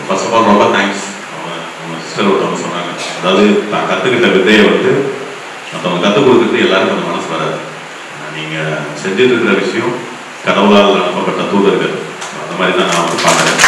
First of all ரொம்ப thanks அவங்க அவங்க சிஸ்டர் ஒருத்தவங்க சொன்னாங்க அதாவது தான் கற்றுக்கிட்ட வித்தையை வந்து மற்றவங்க கற்றுக் கொடுக்குறது எல்லாருக்கும் அந்த மனசு வராது ஆனா நீங்க செஞ்சுட்டு இருக்கிற விஷயம் கடவுளால் அனுப்பப்பட்ட தூதர்கள் அந்த மாதிரி தான் நான் வந்து பார்க்குறேன்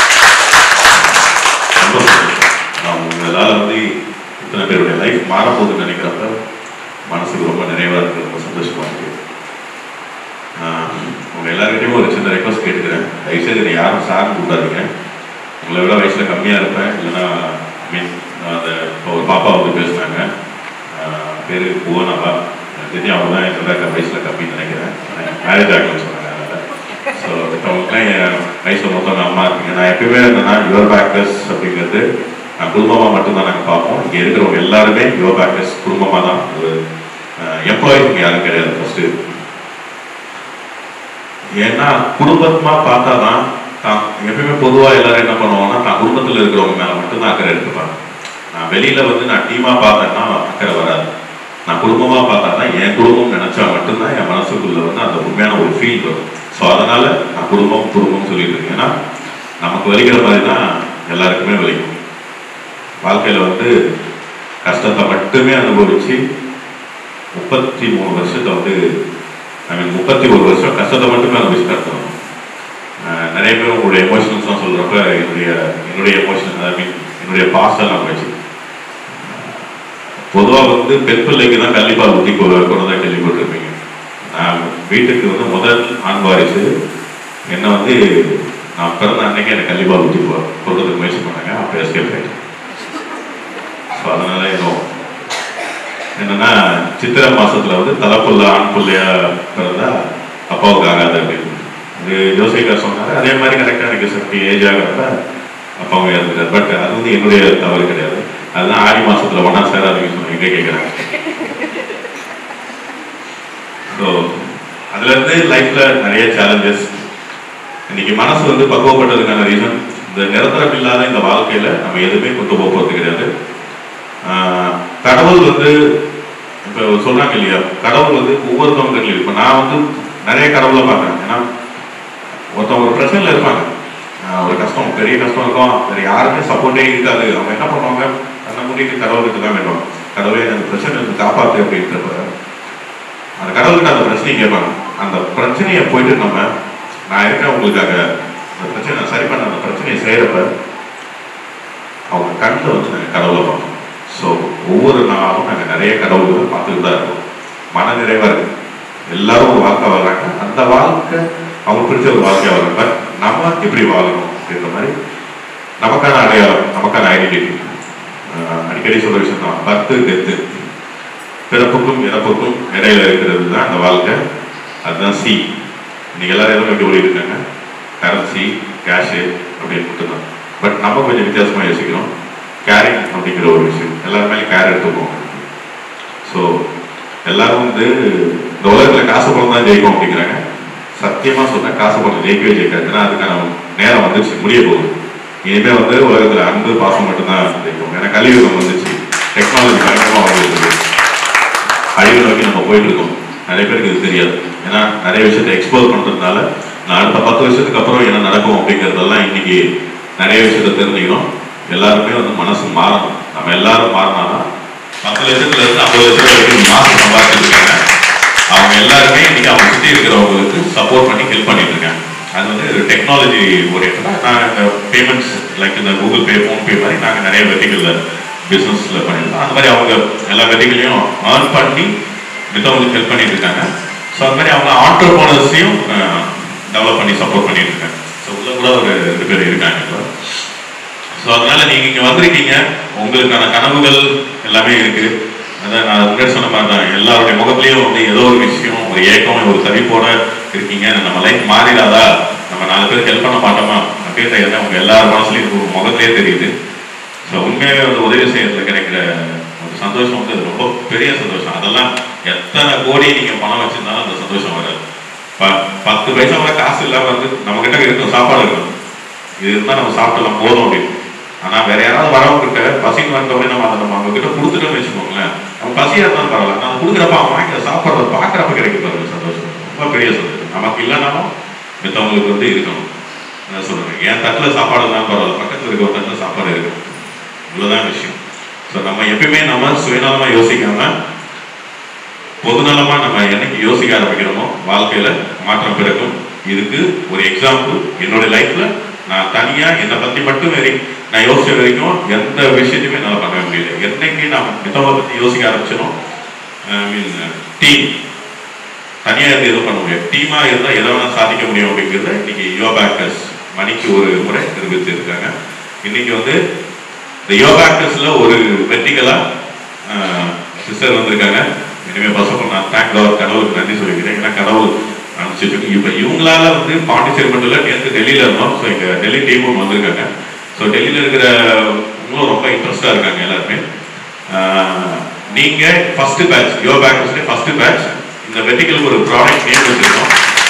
ரொம்ப சந்தோஷம். நான் உங்களால் வந்து இத்தனை பேருடைய லைஃப் மாறப்போகுதுன்னு நினைக்கிறப்ப மனசுக்கு ரொம்ப நிறைவா இருக்கு ரொம்ப சந்தோஷமா இருக்கு ஆஹ் உங்க எல்லாருக்கிட்டையும் ஒரு சின்ன ரெக்வஸ்ட் கேட்டுக்கிறேன் தயவுசெய்து என்னை யாரும் சார் கூப்பிடாதீங்க உங்களை விட வயசுல கம்மியா இருப்பேன் இல்லைன்னா மீன் அந்த இப்போ ஒரு பாப்பா வந்து பேசுனாங்க ஆஹ் பேரு புவனாவா எனக்கு தெரியும் அவங்க தான் என்னோட வயசுல கம்மின்னு நினைக்கிறேன் மேரேஜ் ஆகலன்னு சொன்னாங்க அதனால ஸோ அவங்களுக்குலாம் என் வயசுல மொத்தம் அம்மா இருக்கீங்க நான் எப்பயுமே என்னன்னா யுவர் பேக்கர்ஸ் அப்படிங்கிறது நான் குடும்பமா மட்டும்தான் நாங்கள் பார்ப்போம் இங்கே இருக்கிறவங்க எல்லாருமே யுவர் பேக்கர்ஸ் குடும்பமா தான் ஒரு எம்ப்ளாயிஸ் யாரும் கிடையாது ஃபர்ஸ்ட் ஏன்னா குடும்பமா பார்த்தா தான் தான் எப்பயுமே பொதுவாக எல்லாரும் என்ன பண்ணுவாங்கன்னா தான் குடும்பத்தில் இருக்கிறவங்க மேலே மட்டும்தான் அக்கறை எடுத்துப்பாங்க நான் வெளியில வந்து நான் டீமா பார்த்தேன்னா அக்கறை வராது நான் குடும்பமா பார்த்தா தான் என் குடும்பம் நினைச்சா மட்டும்தான் என் மனசுக்குள்ள வந்து அந்த உண்மையான ஒரு ஃபீல் வரும் ஸோ அதனால நான் குடும்பம் குடும்பம் சொல்லிட்டு இருக்கேன் ஏன்னா நமக்கு வலிக்கிற மாதிரி தான் எல்லாருக்குமே வலிக்கும் வாழ்க்கையில வந்து கஷ்டத்தை மட்டுமே அனுபவிச்சு முப்பத்தி மூணு வருஷத்தை வந்து ஐ மீன் முப்பத்தி ஒரு வருஷம் கஷ்டத்தை மட்டுமே அனுபவிச்சு கடத்தணும் ஆஹ் நிறைய பேர் உங்களுடைய எமோஷன்ஸ்லாம் சொல்றப்ப என்னுடைய என்னுடைய எமோஷன் ஐ மீன் என்னுடைய பாசெல்லாம் போச்சு பொதுவாக வந்து பெண் பிள்ளைக்கு தான் கள்ளிப்பால் ஊற்றி கொண்டதாக கேள்விப்பட்டிருப்பீங்க நான் வீட்டுக்கு வந்து முதல் ஆண் வாரிசு என்னை வந்து நான் பிறந்த அன்னைக்கு எனக்கு கள்ளிப்பால் ஊற்றி கொள்றதுக்கு முயற்சி பண்ணாங்க அப்போ எஸ்கேப் ஆயிட்டேன் ஸோ அதனால இன்னும் என்னன்னா சித்திரை மாசத்துல வந்து தலைப்புள்ள ஆண் பிள்ளையா பிறந்தா அப்பாவுக்கு ஆகாது அப்படின்னு இது யோசிக்க சொன்னாரு அதே மாதிரி கரெக்டாக எனக்கு சக்தி ஏஜ் ஆகிறப்ப அப்பாவும் இறந்துட்டார் பட் அது வந்து என்னுடைய தவறு கிடையாது அதுதான் ஆடி மாசத்துல ஒன்றா சேராதீங்க சொன்னீங்க எங்கே கேட்குறாங்க ஸோ அதுல இருந்து லைஃப்ல நிறைய சேலஞ்சஸ் இன்னைக்கு மனசு வந்து பக்குவப்பட்டதுக்கான ரீசன் இந்த நிரந்தரம் இல்லாத இந்த வாழ்க்கையில நம்ம எதுவுமே கொண்டு போக போறது கிடையாது ஆஹ் கடவுள் வந்து இப்போ சொல்றாங்க இல்லையா கடவுள் வந்து ஒவ்வொருத்தவங்க இப்போ நான் வந்து நிறைய கடவுளை பார்க்குறேன் ஏன்னா ஒருத்தவங்க ஒரு பிரச்சனையில் இருப்பாங்க ஆஹ் ஒரு கஷ்டம் பெரிய கஷ்டம் இருக்கும் வேற யாருமே சப்போர்ட்டே இருக்காது அவங்க என்ன பண்ணுவாங்க கண்ணை மூடிட்டு கடவுளுக்கு தான் வேண்டும் கடவுளே அந்த பிரச்சனை இருந்து காப்பாத்து அப்படின்றப்ப அந்த கடவுள்கிட்ட அந்த பிரச்சனையை கேட்பாங்க அந்த பிரச்சனையை போயிட்டு நம்ம நான் இருக்கேன் உங்களுக்காக அந்த பிரச்சனை சரி பண்ண அந்த பிரச்சனையை செய்யறப்ப அவங்க கண்ணில் வந்து நாங்கள் கடவுளை பார்ப்போம் ஸோ ஒவ்வொரு நாளும் நாங்கள் நிறைய கடவுள்களை பார்த்துட்டு தான் இருக்கோம் மன நிறைவா இருக்கு எல்லாரும் ஒரு வாழ்க்கை வர்றாங்க அந்த வாழ்க்கை அவங்க பிடிச்ச ஒரு வாழ்க்கையா வர்றாங்க நம்ம எப்படி வாழணும் அப்படின்ற மாதிரி நமக்கான அடையாளம் நமக்கான ஐடென்டிட்டி அடிக்கடி சொல்ற விஷயம் தான் பத்து டெத்து பிறப்புக்கும் இறப்புக்கும் இடையில இருக்கிறது தான் அந்த வாழ்க்கை அதுதான் சி இன்னைக்கு எல்லாரும் எதுவும் எப்படி ஓடிட்டு இருக்காங்க கரன்சி கேஷு அப்படின்னு மட்டும்தான் பட் நம்ம கொஞ்சம் வித்தியாசமா யோசிக்கிறோம் கேரிங் அப்படிங்கிற ஒரு விஷயம் எல்லாருமே கேர் எடுத்துப்போம் ஸோ எல்லாரும் வந்து இந்த உலகத்துல காசு பணம் தான் ஜெயிக்கும் அப்படிங்கிறாங்க சத்தியமா சொன்னா காசு பணம் ஜெயிக்கவே ஜெயிக்காதுன்னா அதுக்கான நேரம் வந்துச்சு முடிய போகுது இனிமே வந்து உலகத்துல அன்பு பாசம் மட்டும்தான் ஜெயிக்கும் ஏன்னா கலியுகம் வந்துச்சு டெக்னாலஜி பயங்கரமா வந்துருக்கு அழிவு நோக்கி நம்ம போயிட்டு இருக்கோம் நிறைய பேருக்கு இது தெரியாது ஏன்னா நிறைய விஷயத்தை எக்ஸ்ப்ளோர் பண்றதுனால நான் அடுத்த பத்து வருஷத்துக்கு அப்புறம் என்ன நடக்கும் அப்படிங்கறதெல்லாம் இன்னைக்கு நிறைய விஷயத்த தெரிஞ்சுக்கணும் எல்லாருமே வந்து மனசு மாறணும் நம்ம எல்லாரும் மாறினாதான் பத்து லட்சத்துல இருந்து ஐம்பது லட்சம் வரைக்கும் மாசம் சம்பாதிச்சிருக்காங்க அவங்க எல்லாருமே இன்னைக்கு அவங்க சுத்தி இருக்கிறவங்களுக்கு சப்போர்ட் பண்ணி ஹெல்ப் பண்ணிட்டு இருக்காங்க அது வந்து டெக்னாலஜி ஓரியன்டா நாங்கள் பேமெண்ட்ஸ் லைக் இந்த கூகுள் பே ஃபோன்பே மாதிரி நாங்கள் நிறைய வெர்டிகல்ல பிஸ்னஸ்ல பண்ணியிருக்கோம் அந்த மாதிரி அவங்க எல்லா வெர்டிகளையும் ஏர்ன் பண்ணி மித்தவங்களுக்கு ஹெல்ப் பண்ணிட்டு இருக்காங்க ஸோ அந்த மாதிரி அவங்க ஆண்டர்போனர்ஸையும் டெவலப் பண்ணி சப்போர்ட் பண்ணிட்டு இருக்காங்க ஸோ உள்ள கூட ஒரு ரெண்டு பேர் இருக்காங்க இப்போ ஸோ அதனால நீங்க இங்க வந்திருக்கீங்க உங்களுக்கான கனவுகள் எல்லாமே இருக்கு அதான் நான் முன்னாடி சொன்ன மாதிரி தான் எல்லாருடைய முகத்திலையும் வந்து ஏதோ ஒரு விஷயம் ஒரு ஏக்கம் ஒரு தவிப்போட இருக்கீங்க நம்ம லைஃப் மாறிடாதா நம்ம நாலு பேருக்கு ஹெல்ப் பண்ண மாட்டோமா அப்படின்ற எண்ணம் உங்க எல்லார் மனசுலையும் உங்க முகத்திலே தெரியுது ஸோ உண்மையாகவே வந்து உதவி செய்யறதுல கிடைக்கிற ஒரு சந்தோஷம் வந்து அது ரொம்ப பெரிய சந்தோஷம் அதெல்லாம் எத்தனை கோடி நீங்க பணம் வச்சிருந்தாலும் அந்த சந்தோஷம் வராது ப- பத்து பைசா கூட காசு இல்லாம வந்து நம்ம கிட்ட இருக்கும் சாப்பாடு இருக்கும் இது இருந்தா நம்ம சாப்பிடலாம் போதும் அப்படின்னு ஆனா வேற யாராவது வரவங்க கிட்ட பசின்னு வந்தவொடனே நம்ம அதை நம்ம அவங்க கிட்ட கொடுத்துட்டோம்னு வச்சுக்கோங்களேன் நம்ம பசியா இருந்தாலும் பரவாயில்ல நம்ம கொடுக்குறப்ப அவங்க வாங்கி அதை சாப்பிட்றத பாக்குறப்ப கிடைக்கும் பாருங்க சந்தோஷம் ரொம்ப பெரிய சந்தோஷம் நமக்கு இல்லைனாலும் மித்தவங்களுக்கு வந்து இருக்கணும் என்ன சொல்றேன் என் தட்டில் சாப்பாடு தான் பரவாயில்ல பக்கத்தில் இருக்க ஒரு தட்டில் சாப்பாடு இருக்கு இவ்வளோதான் விஷயம் ஸோ நம்ம எப்பயுமே நம்ம சுயநலமா யோசிக்காம பொதுநலமா நம்ம என்னைக்கு யோசிக்க ஆரம்பிக்கிறோமோ வாழ்க்கையில மாற்றம் பிறக்கும் இதுக்கு ஒரு எக்ஸாம்பிள் என்னோட லைஃப்ல நான் தனியா என்னை பத்தி மட்டும் வெறி நான் யோசிச்ச வரைக்கும் எந்த விஷயத்தையுமே என்னால் பண்ண முடியல என்னைக்கு நான் மித்தவங்களை பத்தி யோசிக்க ஆரம்பிச்சனோ ஐ மீன் டீம் தனியா இருந்து எதுவும் பண்ண முடியாது டீமா இருந்தா எதை வேணா சாதிக்க முடியும் அப்படிங்கிறத இன்னைக்கு யோகாக்கர்ஸ் மணிக்கு ஒரு முறை நிரூபித்து இருக்காங்க இன்னைக்கு வந்து இந்த யோகாக்கர்ஸ்ல ஒரு வெற்றிகளா சிஸ்டர் வந்திருக்காங்க இனிமே பசங்க நான் தேங்க் கவர் கடவுளுக்கு நன்றி சொல்லிக்கிறேன் ஏன்னா கடவுள் அனுப்பிச்சிட்டு இப்போ இவங்களால வந்து பாண்டிச்சேரி மட்டும் இல்லை நேற்று டெல்லியில இருந்தோம் ஸோ எங்க டெல்லி டீமும் வந்திருக்காங்க ஸோ டெல்லியில இருக்கிற உங்களும் ரொம்ப இன்ட்ரெஸ்டா இருக்காங்க எல்லாருமே ஆஹ், நீங்க ஃபர்ஸ்ட் பேட்ச் யோ பேக்கர்ஸ்லேயே ஃபர்ஸ்ட் பேட்ச் இந்த வெட்டிகளுக்கு ஒரு ப்ராடக்ட் நேம் வச்சிருக்கோம்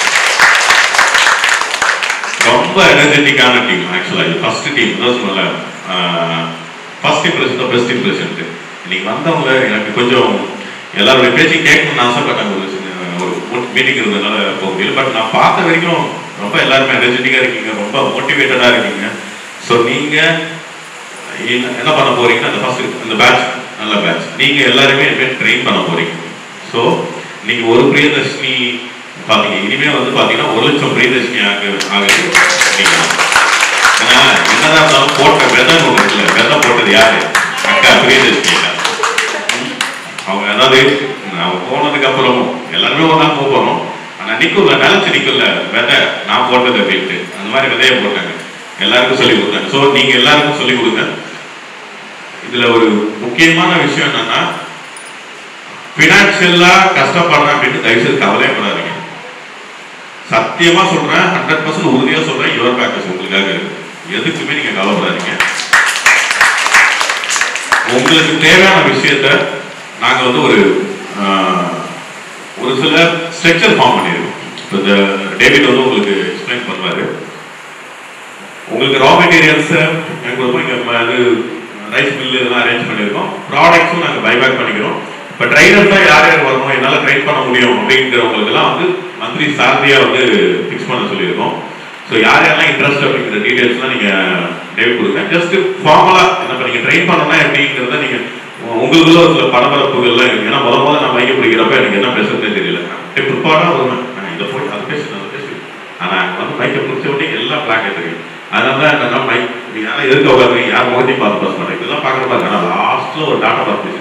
ரொம்ப எனர்ஜெட்டிக்கான டீம் ஆக்சுவலா இது ஃபர்ஸ்ட் டீம் தான் சொல்லல ஃபர்ஸ்ட் இம்ப்ரெஷன் தான் பெஸ்ட் இம்ப்ரெஷன் இன்னைக்கு வந்தவங்க எனக்கு கொஞ்சம் எல்லாருடைய பேச்சு கேட்கணும்னு ஆசைப்பட்டாங்க ஒரு சின்ன ஒரு மீட்டிங் இருந்ததுனால போக முடியல பட் நான் பார்த்த வரைக்கும் ரொம்ப எல்லாருமே எனர்ஜெட்டிக்கா இருக்கீங்க ரொம்ப மோட்டிவேட்டடா இருக்கீங்க ஸோ நீங்க என்ன- என்ன பண்ண போறீங்கன்னா அந்த ஃபர்ஸ்ட் அந்த பேட்ச் நல்ல பேட்ச் நீங்க எல்லாருமே இனிமேல் ட்ரெயின் பண்ண போறீங்க ஸோ நீங்க ஒரு பிரியதர்ஷினி பாத்தீங்க இனிமே வந்து பாத்தீங்கன்னா ஒரு லட்சம் பிரியதர்ஷினி ஆக ஆகுது நீங்க ஏன்னா என்னதான் இருந்தாலும் போட்ட விதை ஒன்று இருக்குல்ல விதை போட்டது யாரு அக்கா பிரியதர்ஷினி அக்கா. அவங்க அதாவது அவங்க போனதுக்கு அப்புறமும் எல்லாருமே ஒன்றா போக போறோம் ஆனா நிக்கல நிலச்சு நிக்கல விதை நான் போட்டது அப்படின்ட்டு அந்த மாதிரி விதையை போட்டாங்க எல்லாருக்கும் சொல்லி கொடுத்தாங்க ஸோ நீங்க எல்லாருக்கும் சொல்லி கொடுங்க இதுல ஒரு முக்கியமான விஷயம் என்னன்னா பினான்சியலா கஷ்டப்படுறேன் அப்படின்னு தயவு செய்து கவலையப்படாதீங்க சத்தியமா சொல்றேன் ஹண்ட்ரட் பர்சன்ட் உறுதியா சொல்றேன் யுவர் பேக்கர்ஸ் உங்களுக்காக இருக்கு எதுக்குமே நீங்க கவலைப்படாதீங்க உங்களுக்கு தேவையான விஷயத்த நாங்க வந்து ஒரு ஆஹ், ஒரு சில ஸ்ட்ரக்சர் ஃபார்ம் பண்ணியிருக்கோம் இப்போ இந்த டேவிட் வந்து உங்களுக்கு எக்ஸ்பிளைன் பண்ணுவாரு உங்களுக்கு ரா மெட்டீரியல்ஸ் எங்க கொடுப்போம் இங்க ம- இது ரைஸ் மில் இதெல்லாம் அரேஞ்ச் பண்ணியிருக்கோம் ப்ராடக்ட்ஸும் நாங்கள் பைபேக் பண்ணிக்கிறோம் இப்போ ட்ரைனர் தான் யார் யார் வரணும் என்னால் ட்ரைன் பண்ண முடியும் அப்படிங்கிறவங்களுக்கெல்லாம் வந்து மந்த்லி சேலரியாக வந்து ஃபிக்ஸ் பண்ண சொல்லியிருக்கோம் ஸோ யார் யாரெல்லாம் இன்ட்ரெஸ்ட் அப்படிங்கிற டீடைல்ஸ்லாம் நீங்கள் டேவிட் கொடுங்க ஜஸ்ட் ஃபார்மலாக என்ன இப்போ நீங்கள் ட்ரெயின் பண்ணணும்னா எப்படிங்கிறத நீங்கள் உங்களுக்குள்ள ஒரு சில பரபரப்புகள்லாம் இருக்கு ஏன்னா முத முதல்ல நான் மைக்க பிடிக்கிறப்ப எனக்கு என்ன பேசுறதே தெரியல ப்ரிப்பேர்டாக வருவேன் நான் இதை போய் அதை பேசு அதை பேசு ஆனா வந்து மைக்கை பிடிச்ச உடனே எல்லாம் பிளாக் தெரியும் அதனால தான் என்னன்னா மைக் யாரும் எதுக்கு உட்காந்து யார் முகத்தையும் பார்த்து பேச மாட்டேன் இதெல்லாம் பார்க்குற மாதிரி ஆனால் லாஸ்ட்ல ஒரு டாட்டா பார்த்து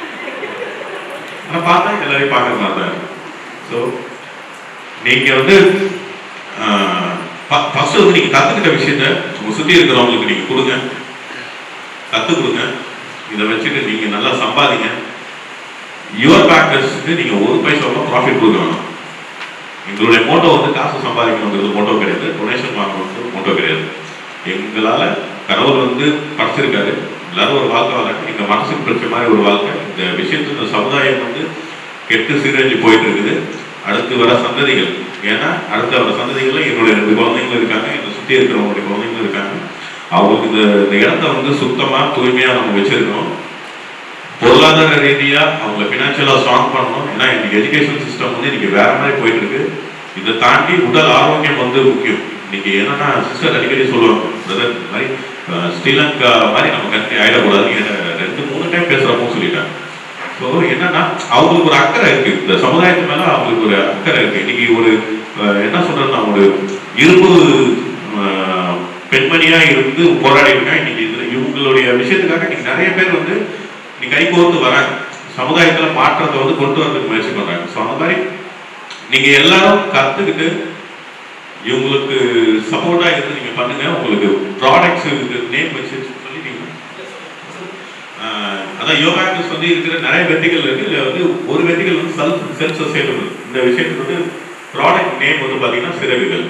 ஆனா பார்த்தா எல்லாரையும் பார்க்குற மாதிரி தான் ஸோ நீங்க வந்து ஃபர்ஸ்ட் வந்து நீங்க கத்துக்கிட்ட விஷயத்த உங்க சுத்தி இருக்கிறவங்களுக்கு நீங்க கொடுங்க கத்து கொடுங்க இதை வச்சுட்டு நீங்க நல்லா சம்பாதிங்க யுவர் பேக்கர்ஸ்க்கு நீங்க ஒரு பைசா ப்ராஃபிட் கொடுக்க வேணும் எங்களுடைய மோட்டோ வந்து காசு சம்பாதிக்கணுங்கிறது மோட்டோ கிடையாது டொனேஷன் வாங்கணுங்கிறது மோட்டோ கிடையாது எங்களால கடவுள் வந்து படைச்சிருக்காரு எல்லாரும் ஒரு வாழ்க்கை வாழ எங்க மனசுக்கு பிடிச்ச மாதிரி ஒரு வாழ்க்கை இந்த விஷயத்துல இந்த சமுதாயம் வந்து கெட்டு சீரழிஞ்சு போயிட்டு இருக்குது அடுத்து வர சந்ததிகள் ஏன்னா அடுத்து வர சந்ததிகள்ல என்னுடைய ரெண்டு குழந்தைங்களும் இருக்காங்க என்னை சுத்தி இருக்கிறவங்களுடைய குழந்தைங்களும் இருக்காங்க அவங்களுக்கு இந்த இந்த இடத்த வந்து சுத்தமா தூய்மையா நம்ம வச்சிருக்கணும் பொருளாதார ரீதியா அவங்க பினான்சியலா ஸ்ட்ராங் பண்ணணும் ஏன்னா இன்னைக்கு எஜுகேஷன் சிஸ்டம் வந்து இன்னைக்கு வேற மாதிரி போயிட்டு இருக்கு இதை தாண்டி உடல் ஆரோக்கியம் வந்து முக்கியம் இன்னைக்கு என்னன்னா சிஸ்டர் அடிக்கடி சொல்லுவாங்க பிரதர் இந்த மாதிரி அஹ், ஸ்ரீலங்கா மாதிரி நம்ம கண்ட்ரி ஆயிடக்கூடாது ரெண்டு மூணு டைம் பேசுறப்போ சொல்லிட்டாங்க ஸோ என்னன்னா அவங்களுக்கு ஒரு அக்கறை இருக்கு இந்த சமுதாயத்து மேல அவங்களுக்கு ஒரு அக்கறை இருக்கு இன்னைக்கு ஒரு அஹ், என்ன சொல்றதுன்னா ஒரு இரும்பு அஹ், பெண்மணியா இருந்து போராடி இருக்கா இன்னைக்கு இதுல இவங்களுடைய விஷயத்துக்காக இன்னைக்கு நிறைய பேர் வந்து இன்னைக்கு கை கோர்த்து வராங்க சமுதாயத்துல மாற்றத்தை வந்து கொண்டு வரதுக்கு முயற்சி பண்றாங்க ஸோ அந்த மாதிரி நீங்க எல்லாரும் கத்துக்கிட்டு இவங்களுக்கு சப்போர்ட்டா இருந்து நீங்க பண்ணுங்க உங்களுக்கு ப்ராடக்ட்ஸ் நேம் வச்சு சொல்லிட்டீங்க ஆஹ் அதான் யோகாக்டர்ஸ் வந்து இருக்கிற நிறைய வெற்றிகள் இருக்கு இதுல வந்து ஒரு வெற்றிகள் வந்து செல்ஃப் செல்ஃப் சஸ்டைனபிள் இந்த விஷயத்துக்கு வந்து ப்ராடக்ட் நேம் வந்து பாத்தீங்கன்னா சிறகுகள்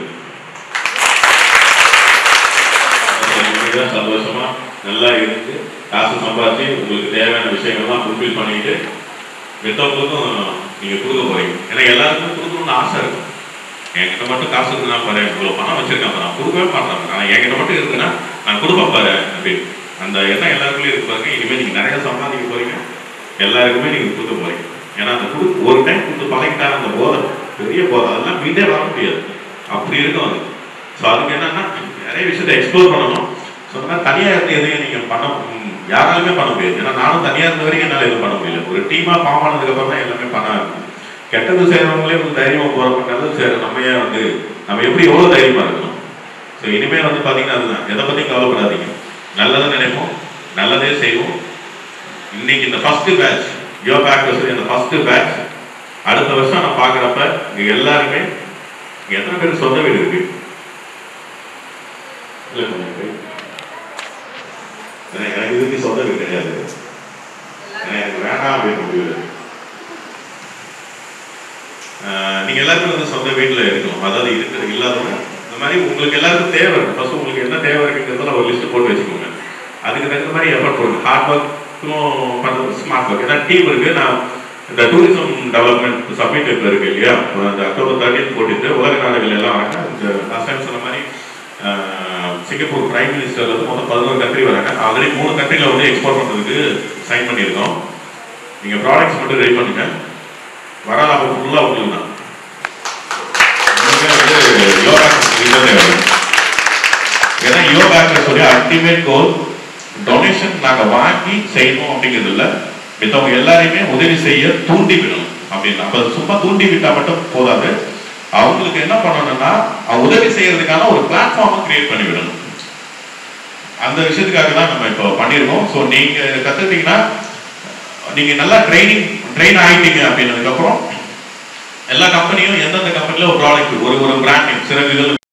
நீங்க சந்தோஷமா நல்லா இருந்து காசு சம்பாதிச்சு உங்களுக்கு தேவையான விஷயங்கள்லாம் ஃபுல்ஃபில் பண்ணிட்டு மத்தவங்களுக்கும் நீங்க கொடுக்க போறீங்க ஏன்னா எல்லாருக்கும் கொடுக்கணும்னு ஆசை இருக்கும் என்கிட்ட மட்டும் காசு இருக்குன்னா பாரு இவ்வளவு பணம் வச்சிருக்கேன் பாரு, நான் கொடுக்கவே மாட்டேன் ஆனா என்கிட்ட மட்டும் இருக்குன்னா நான் கொடுப்பேன் பாரு அப்படின்னு அந்த எண்ணம் எல்லாருக்குள்ளயும் இருக்கு பாருங்க இனிமே நீங்க நிறைய சம்பாதிக்க போறீங்க எல்லாருக்குமே நீங்க கொடுக்க போறீங்க ஏன்னா அந்த குடு ஒரு டைம் கொடுத்து பழகிட்டா அந்த போதை பெரிய போதை அதெல்லாம் மீண்டே வர முடியாது அப்படி இருக்கும் அது ஸோ அதுக்கு என்னன்னா நிறைய விஷயத்தை எக்ஸ்ப்ளோர் பண்ணணும் ஸோ அந்த மாதிரி தனியாக இருந்து எதையும் நீங்கள் பண்ண ம், யாராலுமே பண்ண முடியாது ஏன்னா நானும் தனியாக இருந்த வரைக்கும் என்னால் எதுவும் பண்ண முடியல ஒரு டீமாக ஃபார்ம் ஆனதுக்கப்புறம் தான் எல்லாமே பண்ண இருக்கும் கெட்டது செய்கிறவங்களே வந்து தைரியமாக போகிறப்ப நல்லது செய்கிற நம்ம ஏன் வந்து நம்ம எப்படி எவ்வளோ தைரியமாக இருக்கணும் ஸோ இனிமேல் வந்து பார்த்தீங்கன்னா அதுதான் எதை பற்றியும் கவலைப்படாதீங்க நல்லதை நினைப்போம் நல்லதே செய்வோம் இன்னைக்கு இந்த ஃபர்ஸ்ட் பேட்ச் யோகா ஆக்டர்ஸ் இந்த ஃபர்ஸ்ட் பேட்ச் அடுத்த வருஷம் நான் பார்க்குறப்ப இங்கே எல்லாருமே இங்க எத்தனை பேருக்கு சொந்த வீடு இருக்கு இல்ல கொஞ்சம் பேர். ஏன்னா எனக்கு இதுக்கு சொந்த வீடு கிடையாது ஏன்னா எனக்கு வேண்டாம் அப்படின்னு முடிவு ஆஹ் நீங்க எல்லாருமே வந்து சொந்த வீட்டுல இருக்கணும் அதாவது இருக்கிற இல்லாதவங்க இந்த மாதிரி உங்களுக்கு எல்லாருக்கும் தேவை இருக்கு ஃபர்ஸ்ட் உங்களுக்கு என்ன தேவை இருக்குங்கிறதுல ஒரு லிஸ்ட் போட்டு வச்சுக்கோங்க அதுக்கு தகுந்த மாதிரி எஃபர்ட் போடுங்க ஹார்ட் ஒர்க்கும் பண்றது ஸ்மார்ட் ஒர்க் ஏன்னா டீம் இருக்கு நான் இந்த டூரிசம் டெவலப்மெண்ட் சப்மிட் இப்போ இருக்கு இல்லையா இப்போ அந்த அக்டோபர் தேர்ட்டின் போட்டுட்டு உலக நாடுகள் எல்லாம் வராங்க இந்த லாஸ்ட் டைம் சொன்ன மாதிரி ஆஹ், சிங்கப்பூர் பிரைம் மினிஸ்டர்ல இருந்து மொத்தம் பதினோரு கண்ட்ரி வராங்க ஆல்ரெடி மூணு கண்ட்ரில வந்து எக்ஸ்போர்ட் பண்றதுக்கு சைன் பண்ணியிருக்கோம் நீங்க ப்ராடக்ட்ஸ் மட்டும் ரெடி பண்ணுங்க வர லாபம் ஃபுல்லா உங்களுக்கு தான் உங்களுக்கு வந்து யோகா இதுதான் தேவை ஏன்னா யோகாக்களுடைய அல்டிமேட் கோல் டொனேஷன் நாங்க வாங்கி செய்யணும் அப்படிங்கிறது இல்ல மித்தவங்க எல்லாரையுமே உதவி செய்ய தூண்டி விடணும் அப்படின்னு அப்ப சும்மா தூண்டி விட்டா மட்டும் போதாது அவங்களுக்கு என்ன பண்ணணும்னா அவங்க உதவி செய்யறதுக்கான ஒரு பிளாட்ஃபார்மை கிரியேட் பண்ணி விடணும் அந்த விஷயத்துக்காக தான் நம்ம இப்போ பண்ணியிருக்கோம் ஸோ நீங்க கத்துக்கிட்டீங்கன்னா நீங்க நல்லா ட்ரைனிங் ட்ரெயின் ஆயிட்டீங்க அப்படின்னதுக்கு அப்புறம் எல்லா கம்பெனியும் எந்தெந்த கம்பெனில ஒரு ப்ராடக்ட் ஒரு ஒரு பிராண்ட் நேம் சிறகுகள்